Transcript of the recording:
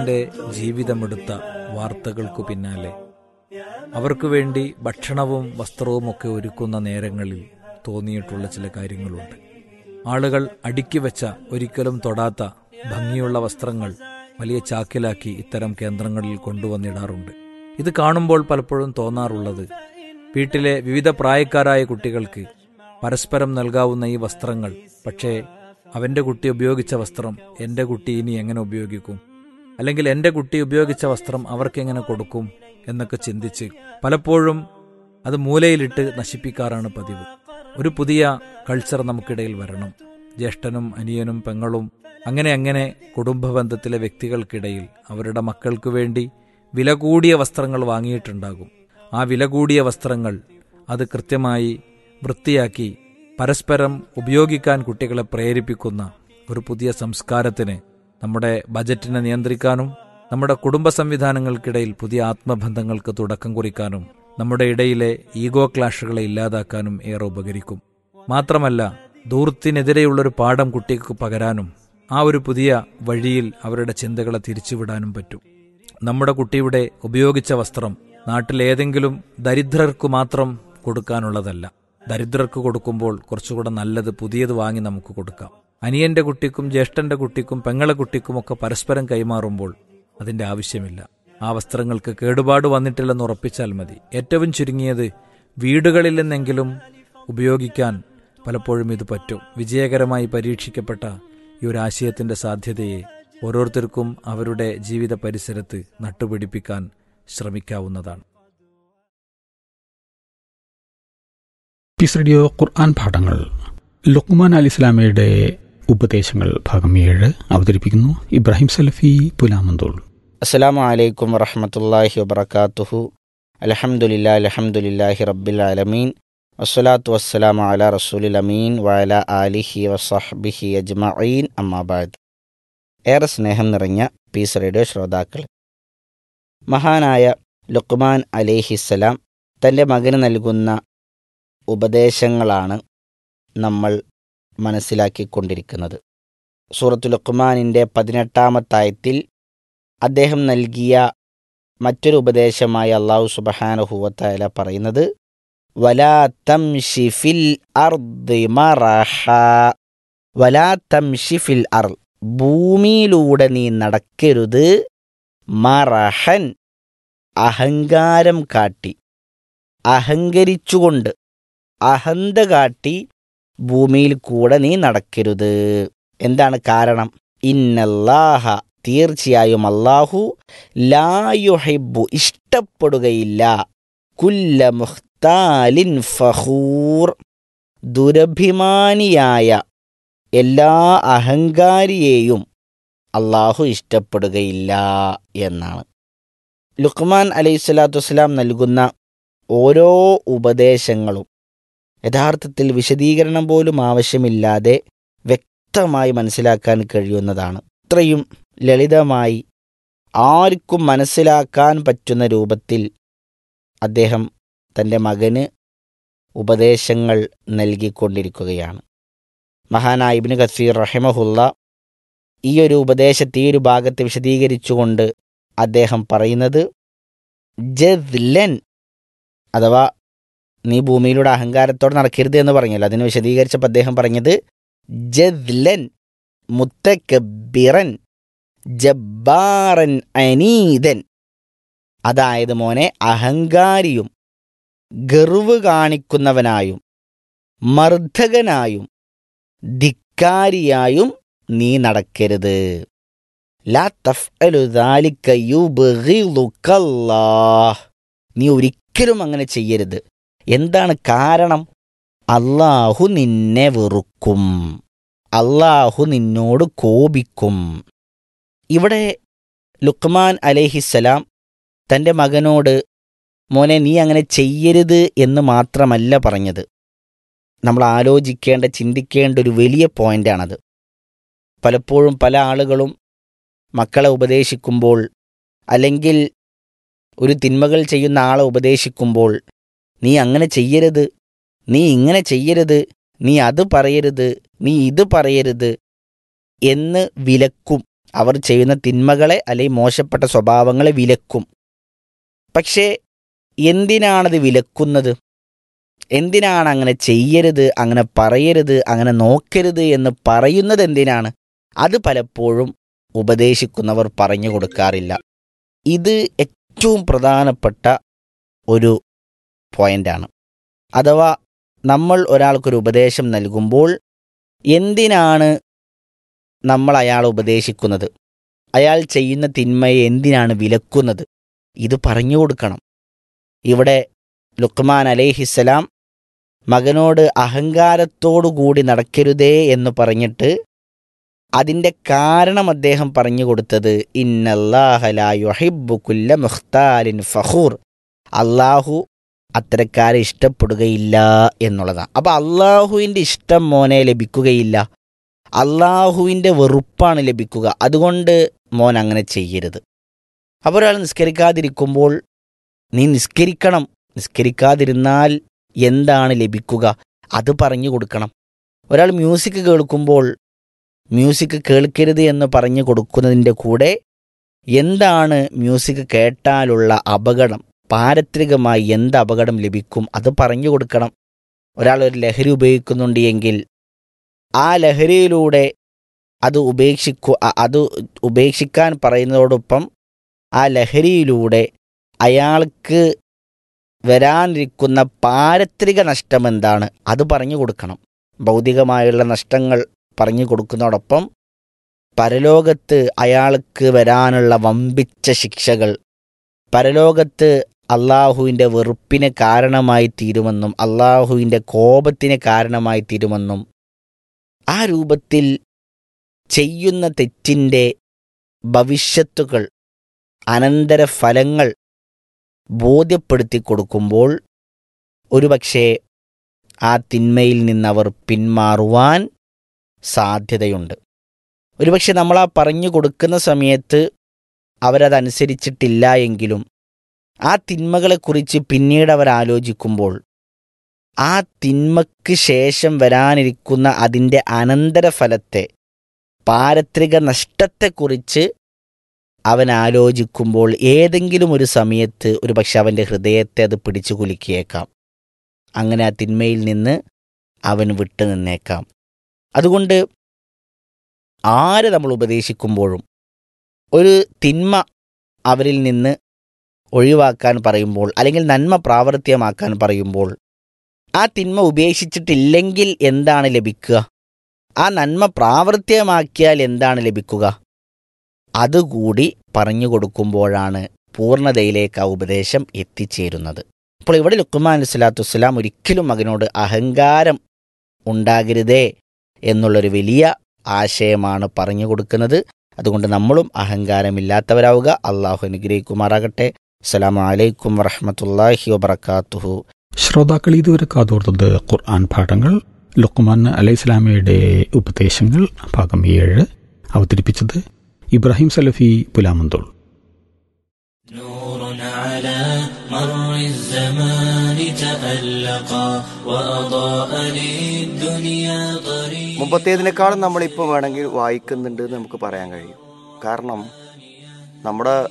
ന്റെ ജീവിതമെടുത്ത വാർത്തകൾക്കു പിന്നാലെ അവർക്കു വേണ്ടി ഭക്ഷണവും വസ്ത്രവും ഒക്കെ ഒരുക്കുന്ന നേരങ്ങളിൽ തോന്നിയിട്ടുള്ള ചില കാര്യങ്ങളുണ്ട് ആളുകൾ അടുക്കി വെച്ച ഒരിക്കലും തൊടാത്ത ഭംഗിയുള്ള വസ്ത്രങ്ങൾ വലിയ ചാക്കിലാക്കി ഇത്തരം കേന്ദ്രങ്ങളിൽ കൊണ്ടുവന്നിടാറുണ്ട് ഇത് കാണുമ്പോൾ പലപ്പോഴും തോന്നാറുള്ളത് വീട്ടിലെ വിവിധ പ്രായക്കാരായ കുട്ടികൾക്ക് പരസ്പരം നൽകാവുന്ന ഈ വസ്ത്രങ്ങൾ പക്ഷേ അവന്റെ കുട്ടി ഉപയോഗിച്ച വസ്ത്രം എന്റെ കുട്ടി ഇനി എങ്ങനെ ഉപയോഗിക്കും അല്ലെങ്കിൽ എന്റെ കുട്ടി ഉപയോഗിച്ച വസ്ത്രം അവർക്കെങ്ങനെ കൊടുക്കും എന്നൊക്കെ ചിന്തിച്ച് പലപ്പോഴും അത് മൂലയിലിട്ട് നശിപ്പിക്കാറാണ് പതിവ് ഒരു പുതിയ കൾച്ചർ നമുക്കിടയിൽ വരണം ജ്യേഷ്ഠനും അനിയനും പെങ്ങളും അങ്ങനെ അങ്ങനെ കുടുംബ ബന്ധത്തിലെ വ്യക്തികൾക്കിടയിൽ അവരുടെ മക്കൾക്ക് വേണ്ടി വില കൂടിയ വസ്ത്രങ്ങൾ വാങ്ങിയിട്ടുണ്ടാകും ആ വില കൂടിയ വസ്ത്രങ്ങൾ അത് കൃത്യമായി വൃത്തിയാക്കി പരസ്പരം ഉപയോഗിക്കാൻ കുട്ടികളെ പ്രേരിപ്പിക്കുന്ന ഒരു പുതിയ സംസ്കാരത്തിന് നമ്മുടെ ബജറ്റിനെ നിയന്ത്രിക്കാനും നമ്മുടെ കുടുംബ സംവിധാനങ്ങൾക്കിടയിൽ പുതിയ ആത്മബന്ധങ്ങൾക്ക് തുടക്കം കുറിക്കാനും നമ്മുടെ ഇടയിലെ ഈഗോ ക്ലാഷുകളെ ഇല്ലാതാക്കാനും ഏറെ ഉപകരിക്കും മാത്രമല്ല ദൂർത്തിനെതിരെയുള്ളൊരു പാഠം കുട്ടിക്ക് പകരാനും ആ ഒരു പുതിയ വഴിയിൽ അവരുടെ ചിന്തകളെ തിരിച്ചുവിടാനും പറ്റും നമ്മുടെ കുട്ടിയുടെ ഉപയോഗിച്ച വസ്ത്രം നാട്ടിലേതെങ്കിലും ദരിദ്രർക്ക് മാത്രം കൊടുക്കാനുള്ളതല്ല ദരിദ്രർക്ക് കൊടുക്കുമ്പോൾ കുറച്ചുകൂടെ നല്ലത് പുതിയത് വാങ്ങി നമുക്ക് കൊടുക്കാം അനിയന്റെ കുട്ടിക്കും ജ്യേഷ്ഠന്റെ കുട്ടിക്കും പെങ്ങളെ കുട്ടിക്കുമൊക്കെ പരസ്പരം കൈമാറുമ്പോൾ അതിന്റെ ആവശ്യമില്ല ആ വസ്ത്രങ്ങൾക്ക് കേടുപാട് വന്നിട്ടില്ലെന്ന് ഉറപ്പിച്ചാൽ മതി ഏറ്റവും ചുരുങ്ങിയത് വീടുകളിൽ നിന്നെങ്കിലും ഉപയോഗിക്കാൻ പലപ്പോഴും ഇത് പറ്റും വിജയകരമായി പരീക്ഷിക്കപ്പെട്ട ഈ ഒരു ആശയത്തിന്റെ സാധ്യതയെ ഓരോരുത്തർക്കും അവരുടെ ജീവിത പരിസരത്ത് നട്ടുപിടിപ്പിക്കാൻ ശ്രമിക്കാവുന്നതാണ് പീസ് റേഡിയോ ഖുർആൻ പാഠങ്ങൾ ലുക്മാൻ അലി ഇസ്ലാമയുടെ ഉപദേശങ്ങൾ ഭാഗം ഏഴ് അവതരിപ്പിക്കുന്നു ഇബ്രാഹിം സലഫി പുലാമന്തോൾ അസ്സലാമു അലൈക്കും വറഹമത്തല്ലാഹി വബർക്കാത്തുഹു അലഹമുല്ലാ അലഹമുല്ലാഹി റബ്ബിൽ ആലമീൻ വസ്സലാത്തു വസ്സലാമു അല റസൂലിൽ അമീൻ വഅല ആലിഹി വസഹ്ബിഹി അജ്മഈൻ അമ്മാബാദ് ഏറെ സ്നേഹം നിറഞ്ഞ പീസ് റേഡിയോ ശ്രോതാക്കൾ മഹാനായ ലുക്മാൻ അലിഹിസ്സലാം തൻ്റെ മകന് നൽകുന്ന ഉപദേശങ്ങളാണ് നമ്മൾ മനസ്സിലാക്കിക്കൊണ്ടിരിക്കുന്നത് സൂറത്തു ലുക്മാനിൻ്റെ പതിനെട്ടാമത്തായത്തിൽ അദ്ദേഹം നൽകിയ മറ്റൊരു ഉപദേശമായി അള്ളാഹു സുബഹാനുഹുവത്തല പറയുന്നത് വലാ തംഷി ഫിൽ അർദി മറഹ വലാ തംഷി ഫിൽ അർ ഭൂമിയിലൂടെ നീ നടക്കരുത് മറഹൻ അഹങ്കാരം കാട്ടി അഹങ്കരിച്ചുകൊണ്ട് അഹന്ത കാട്ടി ഭൂമിയിൽ കൂടെ നീ നടക്കരുത് എന്താണ് കാരണം ഇന്നല്ലാഹ തീർച്ചയായും അള്ളാഹു ലായുഹിബു ഇഷ്ടപ്പെടുകയില്ല കുല്ല മുഖ്താലിൻ ഫഹൂർ ദുരഭിമാനിയായ എല്ലാ അഹങ്കാരിയെയും അള്ളാഹു ഇഷ്ടപ്പെടുകയില്ല എന്നാണ് ലുക്മാൻ അലൈഹി സ്വലാത്തു വസ്സലാം നൽകുന്ന ഓരോ ഉപദേശങ്ങളും യഥാർത്ഥത്തിൽ വിശദീകരണം പോലും ആവശ്യമില്ലാതെ വ്യക്തമായി മനസ്സിലാക്കാൻ കഴിയുന്നതാണ് ഇത്രയും ലളിതമായി ആർക്കും മനസ്സിലാക്കാൻ പറ്റുന്ന രൂപത്തിൽ അദ്ദേഹം തൻ്റെ മകന് ഉപദേശങ്ങൾ നൽകിക്കൊണ്ടിരിക്കുകയാണ് മഹാനായ ഇബ്നു കസീർ റഹിമഹുല്ല ഈ ഒരു ഉപദേശത്തെ ഈ ഒരു ഭാഗത്ത് വിശദീകരിച്ചുകൊണ്ട് അദ്ദേഹം പറയുന്നത് ജദ്ലൻ അഥവാ നീ ഭൂമിയിലൂടെ അഹങ്കാരത്തോടെ നടക്കരുത് എന്ന് പറഞ്ഞല്ലോ അതിന് വിശദീകരിച്ചപ്പോൾ അദ്ദേഹം പറഞ്ഞത് ജദ്ലൻ മുത്തക്കബിറൻ ജബ്ബാറൻ അനീതൻ അതായത് മോനെ അഹങ്കാരിയും ഗർവ് കാണിക്കുന്നവനായും മർദ്ദകനായും ധിക്കാരിയായും നീ നടക്കരുത് ലാ തഫ്അലു ദാലിക യുബ്ഗിളുക്കല്ലാഹ് നീ ഒരിക്കലും അങ്ങനെ ചെയ്യരുത് എന്താണ് കാരണം അള്ളാഹു നിന്നെ വെറുക്കും അള്ളാഹു നിന്നോട് കോപിക്കും ഇവിടെ ലുക്മാൻ അലേഹിസ്സലാം തൻ്റെ മകനോട് മോനെ നീ അങ്ങനെ ചെയ്യരുത് എന്ന് മാത്രമല്ല പറഞ്ഞത് നമ്മൾ ആലോചിക്കേണ്ട ചിന്തിക്കേണ്ട ഒരു വലിയ പോയിൻ്റാണത് പലപ്പോഴും പല ആളുകളും മക്കളെ ഉപദേശിക്കുമ്പോൾ അല്ലെങ്കിൽ ഒരു തിന്മകൾ ചെയ്യുന്ന ആളെ ഉപദേശിക്കുമ്പോൾ നീ അങ്ങനെ ചെയ്യരുത് നീ ഇങ്ങനെ ചെയ്യരുത് നീ അത് പറയരുത് നീ ഇത് പറയരുത് എന്ന് വിലക്കും അവർ ചെയ്യുന്ന തിന്മകളെ അല്ലെങ്കിൽ മോശപ്പെട്ട സ്വഭാവങ്ങളെ വിലക്കും പക്ഷേ എന്തിനാണത് വിലക്കുന്നത് എന്തിനാണ് അങ്ങനെ ചെയ്യരുത് അങ്ങനെ പറയരുത് അങ്ങനെ നോക്കരുത് എന്ന് പറയുന്നത് എന്തിനാണ് അത് പലപ്പോഴും ഉപദേശിക്കുന്നവർ പറഞ്ഞു കൊടുക്കാറില്ല ഇത് ഏറ്റവും പ്രധാനപ്പെട്ട ഒരു പോയിന്റാണ് അഥവാ നമ്മൾ ഒരാൾക്കൊരു ഉപദേശം നൽകുമ്പോൾ എന്തിനാണ് നമ്മൾ അയാളെ ഉപദേശിക്കുന്നത് അയാൾ ചെയ്യുന്ന തിന്മയെ എന്തിനാണ് വിലക്കുന്നത് ഇത് പറഞ്ഞു കൊടുക്കണം ഇവിടെ ലുക്മാൻ അലേഹിസ്സലാം മകനോട് അഹങ്കാരത്തോടു കൂടി നടക്കരുതേ എന്ന് പറഞ്ഞിട്ട് അതിൻ്റെ കാരണം അദ്ദേഹം പറഞ്ഞു കൊടുത്തത് ഇന്നല്ലാഹലായുഹിബുക്കുല്ല മുഖ്താലിൻ ഫഹൂർ അള്ളാഹു അത്തരക്കാരെ ഇഷ്ടപ്പെടുകയില്ല എന്നുള്ളതാണ് അപ്പോൾ അള്ളാഹുവിൻ്റെ ഇഷ്ടം മോനെ ലഭിക്കുകയില്ല അള്ളാഹുവിൻ്റെ വെറുപ്പാണ് ലഭിക്കുക അതുകൊണ്ട് മോൻ അങ്ങനെ ചെയ്യരുത് അപ്പോൾ ഒരാൾ നിസ്കരിക്കാതിരിക്കുമ്പോൾ നീ നിസ്കരിക്കണം നിസ്കരിക്കാതിരുന്നാൽ എന്താണ് ലഭിക്കുക അത് പറഞ്ഞു കൊടുക്കണം ഒരാൾ മ്യൂസിക് കേൾക്കുമ്പോൾ മ്യൂസിക് കേൾക്കരുത് എന്ന് പറഞ്ഞു കൊടുക്കുന്നതിൻ്റെ കൂടെ എന്താണ് മ്യൂസിക് കേട്ടാലുള്ള അപകടം പാരത്രികമായി എന്ത് അപകടം ലഭിക്കും അത് പറഞ്ഞു കൊടുക്കണം ഒരാൾ ഒരു ലഹരി ഉപയോഗിക്കുന്നുണ്ട് എങ്കിൽ ആ ലഹരിയിലൂടെ അത് ഉപേക്ഷിക്കു അ- അത് ഉപേക്ഷിക്കാൻ പറയുന്നതോടൊപ്പം ആ ലഹരിയിലൂടെ അയാൾക്ക് വരാനിരിക്കുന്ന പാരത്രിക നഷ്ടം എന്താണ് അത് പറഞ്ഞു കൊടുക്കണം ഭൗതികമായുള്ള നഷ്ടങ്ങൾ പറഞ്ഞു കൊടുക്കുന്നതോടൊപ്പം പരലോകത്ത് അയാൾക്ക് വരാനുള്ള വമ്പിച്ച ശിക്ഷകൾ പരലോകത്ത് അള്ളാഹുവിൻ്റെ വെറുപ്പിന് കാരണമായി തീരുമെന്നും അള്ളാഹുവിൻ്റെ കോപത്തിന് കാരണമായി തീരുമെന്നും ആ രൂപത്തിൽ ചെയ്യുന്ന തെറ്റിൻ്റെ ഭവിഷ്യത്തുകൾ അനന്തരഫലങ്ങൾ ബോധ്യപ്പെടുത്തി കൊടുക്കുമ്പോൾ ഒരുപക്ഷെ ആ തിന്മയിൽ നിന്നവർ പിന്മാറുവാൻ സാധ്യതയുണ്ട് ഒരുപക്ഷെ നമ്മൾ ആ പറഞ്ഞു കൊടുക്കുന്ന സമയത്ത് അവരതനുസരിച്ചിട്ടില്ല എങ്കിലും ആ തിന്മകളെക്കുറിച്ച് പിന്നീട് അവർ ആലോചിക്കുമ്പോൾ ആ തിന്മയ്ക്ക് ശേഷം വരാനിരിക്കുന്ന അതിൻ്റെ അനന്തരഫലത്തെ പാരത്രിക നഷ്ടത്തെക്കുറിച്ച് അവൻ ആലോചിക്കുമ്പോൾ ഏതെങ്കിലും ഒരു സമയത്ത് ഒരു പക്ഷെ അവൻ്റെ ഹൃദയത്തെ അത് പിടിച്ചു കുലുക്കിയേക്കാം അങ്ങനെ ആ തിന്മയിൽ നിന്ന് അവൻ വിട്ടു നിന്നേക്കാം അതുകൊണ്ട് ആരെ നമ്മൾ ഉപദേശിക്കുമ്പോഴും ഒരു തിന്മ അവരിൽ നിന്ന് ഒഴിവാക്കാൻ പറയുമ്പോൾ അല്ലെങ്കിൽ നന്മ പ്രാവർത്തികമാക്കാൻ പറയുമ്പോൾ ആ തിന്മ ഉപേക്ഷിച്ചിട്ടില്ലെങ്കിൽ എന്താണ് ലഭിക്കുക ആ നന്മ പ്രാവർത്തികമാക്കിയാൽ എന്താണ് ലഭിക്കുക അതുകൂടി പറഞ്ഞു കൊടുക്കുമ്പോഴാണ് പൂർണ്ണതയിലേക്ക് ആ ഉപദേശം എത്തിച്ചേരുന്നത് അപ്പോൾ ഇവിടെ ലുക്കുമാൻ അലൈഹി സ്വലാത്തു വസ്സലാം ഒരിക്കലും മകനോട് അഹങ്കാരം ഉണ്ടാകരുതേ എന്നുള്ളൊരു വലിയ ആശയമാണ് പറഞ്ഞു കൊടുക്കുന്നത് അതുകൊണ്ട് നമ്മളും അഹങ്കാരമില്ലാത്തവരാവുക അള്ളാഹു അനുഗ്രഹിക്കുമാറാകട്ടെ അസ്സലാമു അലൈക്കും വറഹമത്തല്ലാഹി വബർക്കാത്തുഹു ശ്രോതാക്കൾ ഇതുവരെ കാതോർത്തത് ഖുർആൻ പാഠങ്ങൾ ലുക്മാൻ അലൈഹിസ്ലാമയുടെ ഉപദേശങ്ങൾ ഭാഗം ഏഴ് അവതരിപ്പിച്ചത് ഇബ്രാഹിം സലഫി പുലാമന്തോൾ نور على مر الزمان تألقا وأضاء للدنيا طريقا മുമ്പത്തേതിനേക്കാളും നമ്മളിപ്പോൾ വേണമെങ്കിൽ വായിക്കുന്നുണ്ട് എന്ന് നമുക്ക് പറയാൻ കഴിയും കാരണം നമ്മുടെ